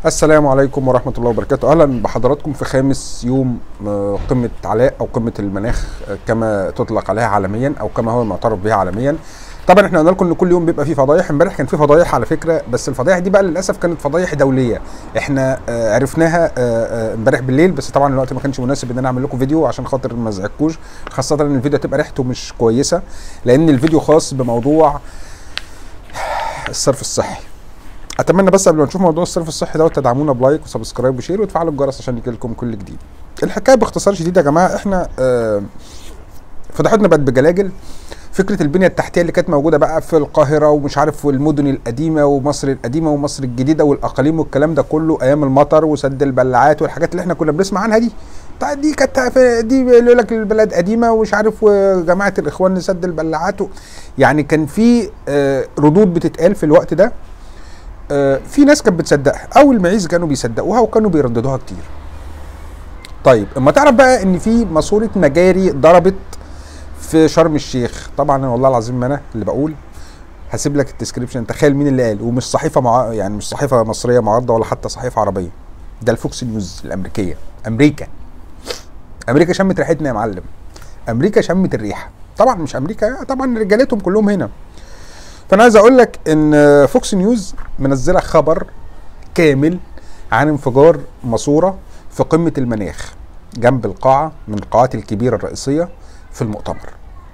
السلام عليكم ورحمة الله وبركاته أهلا بحضراتكم في خامس يوم آه، قمة علاء أو قمة المناخ آه، كما تطلق عليها عالميا أو كما هو معترف بها عالميا طبعا احنا قلنا لكم ان كل يوم بيبقى فيه فضايح امبارح كان فيه فضايح على فكره بس الفضايح دي بقى للاسف كانت فضايح دوليه احنا آه، عرفناها آه، آه، امبارح بالليل بس طبعا الوقت ما كانش مناسب ان انا اعمل لكم فيديو عشان خاطر ما ازعجكوش خاصه ان الفيديو هتبقى ريحته مش كويسه لان الفيديو خاص بموضوع الصرف الصحي اتمنى بس قبل ما نشوف موضوع الصرف الصحي دوت تدعمونا بلايك وسبسكرايب وشير وتفعلوا الجرس عشان يجي لكم كل جديد الحكايه باختصار شديد يا جماعه احنا آه، فضحتنا بقت بجلاجل فكره البنيه التحتيه اللي كانت موجوده بقى في القاهره ومش عارف والمدن القديمه ومصر القديمه ومصر الجديده والاقاليم والكلام ده كله ايام المطر وسد البلعات والحاجات اللي احنا كنا بنسمع عنها دي طيب دي كانت في- دي يقول لك البلد قديمه ومش عارف وجماعه الاخوان سد البلعات و- يعني كان في آه، ردود بتتقال في الوقت ده آه، في ناس كانت بتصدقها او المعيز كانوا بيصدقوها وكانوا بيرددوها كتير طيب اما تعرف بقى ان في ماسوره مجاري ضربت في شرم الشيخ طبعا انا والله العظيم ما انا اللي بقول هسيب لك الديسكريبشن تخيل مين اللي قال ومش صحيفه مع... يعني مش صحيفه مصريه معارضه ولا حتى صحيفه عربيه ده الفوكس نيوز الامريكيه امريكا امريكا شمت ريحتنا يا معلم امريكا شمت الريحه طبعا مش امريكا طبعا رجالتهم كلهم هنا فانا عايز اقول لك ان فوكس نيوز منزله خبر كامل عن انفجار ماسوره في قمه المناخ جنب القاعه من القاعات الكبيره الرئيسيه في المؤتمر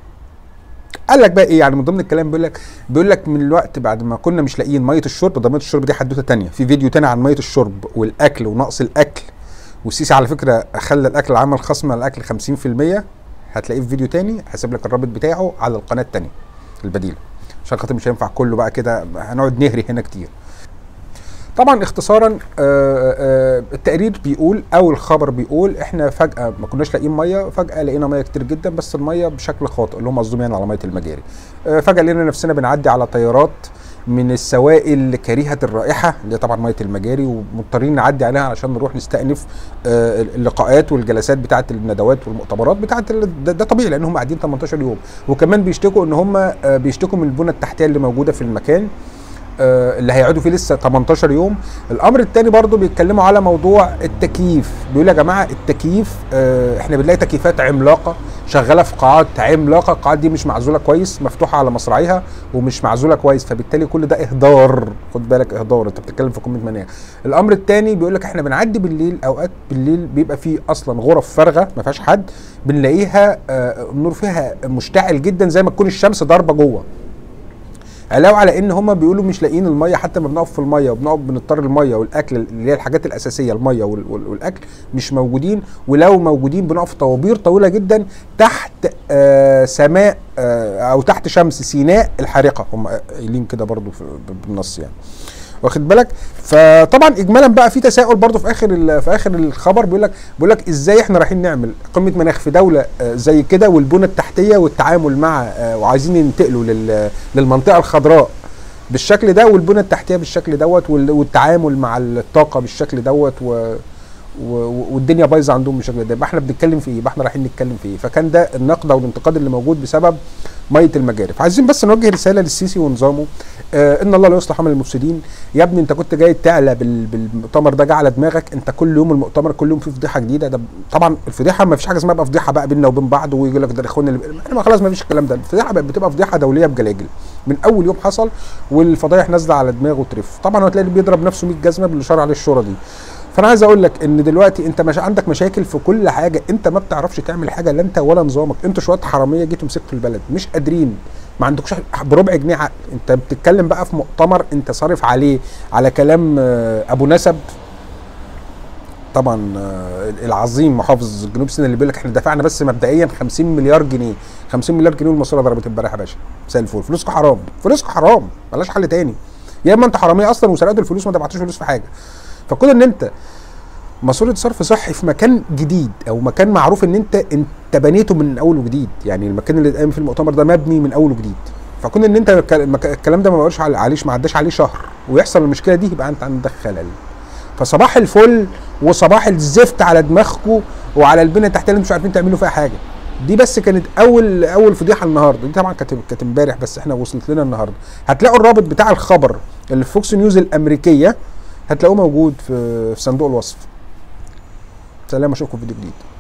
قال لك بقى ايه يعني من ضمن الكلام بيقول لك بيقول لك من الوقت بعد ما كنا مش لاقيين ميه الشرب ده ميه الشرب دي حدوته تانية في فيديو تاني عن ميه الشرب والاكل ونقص الاكل والسيسي على فكره خلى الاكل عمل خصم على الاكل 50% هتلاقيه في فيديو تاني هسيب لك الرابط بتاعه على القناه التانية البديله عشان خاطر مش هينفع كله بقى كده هنقعد نهري هنا كتير طبعا اختصارا آه، آه، التقرير بيقول او الخبر بيقول احنا فجاه ما كناش لاقيين ميه فجاه لقينا ميه كتير جدا بس الميه بشكل خاطئ اللي هم قصدهم يعني على ميه المجاري آه، فجاه لقينا نفسنا بنعدي على طيارات من السوائل كريهه الرائحه اللي هي طبعا ميه المجاري ومضطرين نعدي عليها علشان نروح نستأنف آه، اللقاءات والجلسات بتاعه الندوات والمؤتمرات بتاعه ال- ده, ده طبيعي لان هم قاعدين 18 يوم وكمان بيشتكوا ان هم آه، بيشتكوا من البنى التحتيه اللي موجوده في المكان آه، اللي هيقعدوا فيه لسه 18 يوم الامر الثاني برضو بيتكلموا على موضوع التكييف بيقول يا جماعه التكييف آه، احنا بنلاقي تكييفات عملاقه شغاله في قاعات عملاقه القاعات دي مش معزوله كويس مفتوحه على مصراعيها ومش معزوله كويس فبالتالي كل ده اهدار خد بالك اهدار انت بتتكلم في قمه مناخ الامر الثاني بيقول لك احنا بنعدي بالليل اوقات بالليل بيبقى فيه اصلا غرف فارغه ما فيهاش حد بنلاقيها آه، النور فيها مشتعل جدا زي ما تكون الشمس ضاربه جوه علاوه على ان هم بيقولوا مش لاقيين الميه حتى ما بنقف في الميه وبنقف بنضطر الميه والاكل اللي هي الحاجات الاساسيه الميه وال- وال- والاكل مش موجودين ولو موجودين بنقف طوابير طويله جدا تحت آه سماء آه او تحت شمس سيناء الحارقه هم قايلين كده برضو في بالنص يعني واخد بالك فطبعا اجمالا بقى في تساؤل برضو في اخر ال- في اخر الخبر بيقول لك بيقول لك ازاي احنا رايحين نعمل قمه مناخ في دوله آه، زي كده والبنى التحتيه والتعامل مع آه، وعايزين ينتقلوا لل- للمنطقه الخضراء بالشكل ده والبنى التحتيه بالشكل دوت وال- والتعامل مع الطاقه بالشكل دوت و و- والدنيا بايظه عندهم بالشكل ده يبقى احنا بنتكلم في ايه؟ يبقى احنا رايحين نتكلم في ايه؟ فكان ده النقد او الانتقاد اللي موجود بسبب ميه المجاري فعايزين بس نوجه رساله للسيسي ونظامه آه ان الله لا يصلح عمل المفسدين يا ابني انت كنت جاي تعلى بال- بالمؤتمر ده جه على دماغك انت كل يوم المؤتمر كل يوم في فضيحه جديده ده طبعا الفضيحه ما فيش حاجه اسمها بقى فضيحه بقى بيننا وبين بعض ويقول لك ده الاخوان اللي احنا ما خلاص ما فيش الكلام ده الفضيحه بقت بتبقى فضيحه دوليه بجلاجل من اول يوم حصل والفضايح نازله على دماغه ترف طبعا هتلاقي اللي بيضرب نفسه 100 جزمه باللي شرع عليه الشورى دي فانا عايز اقول لك ان دلوقتي انت مش عندك مشاكل في كل حاجه انت ما بتعرفش تعمل حاجه لا انت ولا نظامك انتوا شويه حراميه جيتوا مسكتوا البلد مش قادرين ما عندكوش بربع جنيه عقل انت بتتكلم بقى في مؤتمر انت صارف عليه على كلام آه، ابو نسب طبعا آه، العظيم محافظ جنوب سيناء اللي بيقول لك احنا دفعنا بس مبدئيا 50 مليار جنيه 50 مليار جنيه والماسوره ضربت امبارح يا باشا مساء الفل فلوسكم حرام فلوسكم حرام ملاش حل تاني يا اما انتوا حراميه اصلا وسرقتوا الفلوس وما دفعتوش فلوس في حاجه فكون ان انت ماسوره صرف صحي في مكان جديد او مكان معروف ان انت انت بنيته من اول وجديد يعني المكان اللي قايم في المؤتمر ده مبني من اول وجديد فكون ان انت الك- المك- الكلام ده ما بقاش عليش ما عداش عليه شهر ويحصل المشكله دي يبقى انت عندك خلل فصباح الفل وصباح الزفت على دماغكم وعلى البنيه التحتيه اللي انتوا مش عارفين تعملوا فيها حاجه دي بس كانت اول اول فضيحه النهارده دي طبعا كانت كانت امبارح بس احنا وصلت لنا النهارده هتلاقوا الرابط بتاع الخبر اللي في فوكس نيوز الامريكيه هتلاقوه موجود في في صندوق الوصف سلام اشوفكم في فيديو جديد